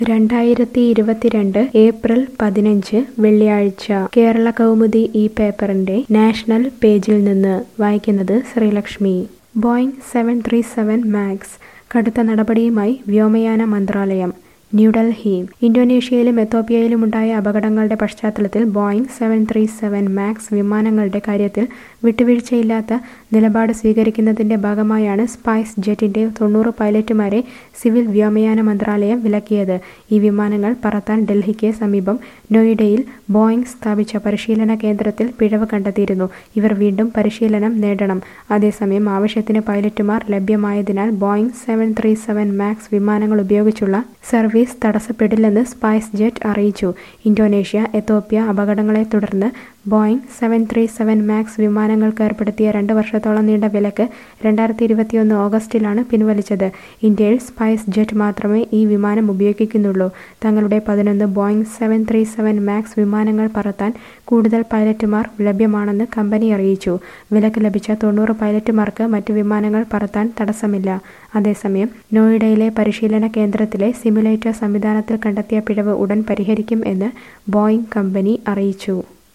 രണ്ടായിരത്തി ഇരുപത്തിരണ്ട് ഏപ്രിൽ പതിനഞ്ച് വെള്ളിയാഴ്ച കേരള കൗമുദി ഈ പേപ്പറിന്റെ നാഷണൽ പേജിൽ നിന്ന് വായിക്കുന്നത് Sreelakshmi Boeing seven three seven max കടുത്ത നടപടിയുമായി വ്യോമയാന മന്ത്രാലയം ന്യൂഡൽഹി ഇന്തോനേഷ്യയിലും എത്തോപ്യയിലുമുണ്ടായ അപകടങ്ങളുടെ പശ്ചാത്തലത്തിൽ Boeing seven three seven max വിമാനങ്ങളുടെ കാര്യത്തിൽ വിട്ടുവീഴ്ചയില്ലാത്ത നിലപാട് സ്വീകരിക്കുന്നതിന്റെ ഭാഗമായാണ് സ്പൈസ് ജെറ്റിന്റെ തൊണ്ണൂറ് പൈലറ്റുമാരെ സിവിൽ വ്യോമയാന മന്ത്രാലയം വിലക്കിയത് ഈ വിമാനങ്ങൾ പറത്താൻ ഡൽഹിക്ക് സമീപം നോയിഡയിൽ ബോയിങ് സ്ഥാപിച്ച പരിശീലന കേന്ദ്രത്തിൽ പിഴവ് കണ്ടെത്തിയിരുന്നു ഇവർ വീണ്ടും പരിശീലനം നേടണം അതേസമയം ആവശ്യത്തിന് പൈലറ്റുമാർ ലഭ്യമായതിനാൽ Boeing seven three seven max വിമാനങ്ങൾ ഉപയോഗിച്ചുള്ള സർവീസ് തടസ്സപ്പെടില്ലെന്ന് സ്പൈസ് ജെറ്റ് അറിയിച്ചു ഇന്തോനേഷ്യ എത്തോപ്യ അപകടങ്ങളെ തുടർന്ന് Boeing seven three seven max വിമാനങ്ങൾക്ക് ഏർപ്പെടുത്തിയ രണ്ട് വർഷത്തോളം നീണ്ട വിലക്ക് രണ്ടായിരത്തി ഇരുപത്തിയൊന്ന് ഓഗസ്റ്റിലാണ് പിൻവലിച്ചത് ഇന്ത്യയിൽ സ്പൈസ് ജെറ്റ് മാത്രമേ ഈ വിമാനം ഉപയോഗിക്കുന്നുള്ളൂ തങ്ങളുടെ പതിനൊന്ന് Boeing seven three seven max വിമാനങ്ങൾ പറത്താൻ കൂടുതൽ പൈലറ്റുമാർ ലഭ്യമാണെന്ന് കമ്പനി അറിയിച്ചു വിലക്ക് ലഭിച്ച തൊണ്ണൂറ് പൈലറ്റുമാർക്ക് മറ്റ് വിമാനങ്ങൾ പറത്താൻ തടസ്സമില്ല അതേസമയം നോയിഡയിലെ പരിശീലന കേന്ദ്രത്തിലെ സിമുലേറ്റർ സംവിധാനത്തിൽ കണ്ടെത്തിയ പിഴവ് ഉടൻ പരിഹരിക്കും എന്ന് ബോയിങ് കമ്പനി അറിയിച്ചു